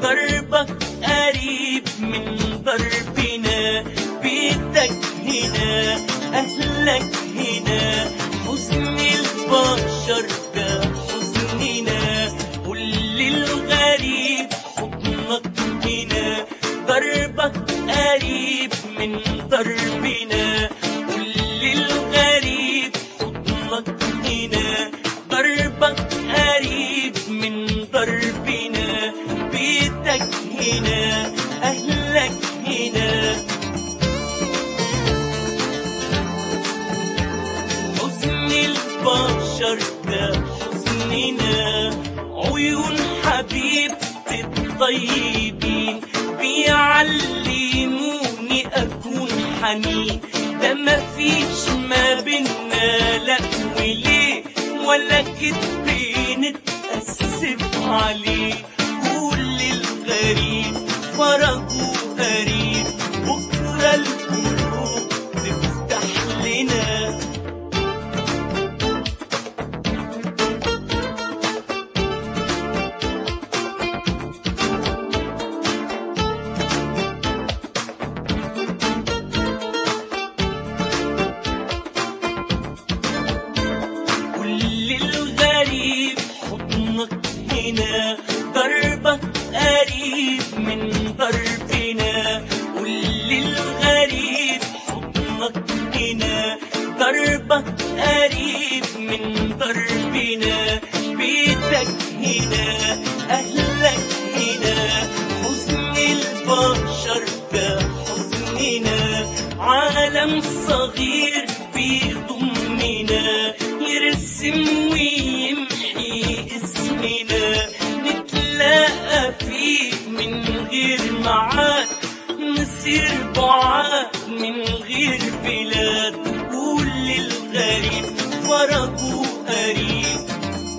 ضربك قريب من ضربنا بيتك هنا أهلك هنا حزن البشر ده حزننا قول للغريب حضنك هنا ضربك قريب من ضربنا قول للغريب حضنك هنا ضربك قريب من ضربنا بيتك هنا أهلك هنا حزن البشر ده حزننا عيون حبيبتي الطيبين بيعلموني أكون حنين ده مفيش ما بينا لا وليه ولا كدبين اتأسف عليه قول للغريب فرجه قريب بكرة القلوب تفتح لنا قول للغريب حضنك هنا ضربك قريب من ضربنا قول للغريب حضنك هنا ضربك قريب من ضربنا بيتك هنا أهلك هنا حزن البشر ده حزننا عالم صغير بيضمنا يرسم ويمحي اسمنا نتلاقى فيه من غير معاد نصير بعاد من غير بلاد قول للغريب فرجه قريب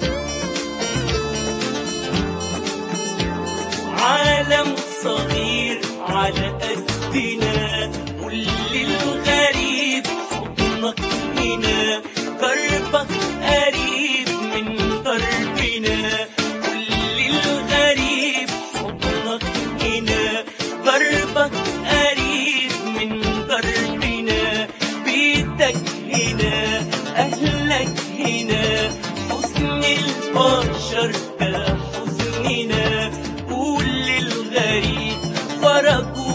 عالم صغير على قدنا قول للغريب حضنك هنا ضربك قريب من ضربنا قول للغريب حضنك هنا ضربك قريب من ضربنا بيتك هنا أهلك هنا حزن البشر ده حزننا قول للغريب فرجه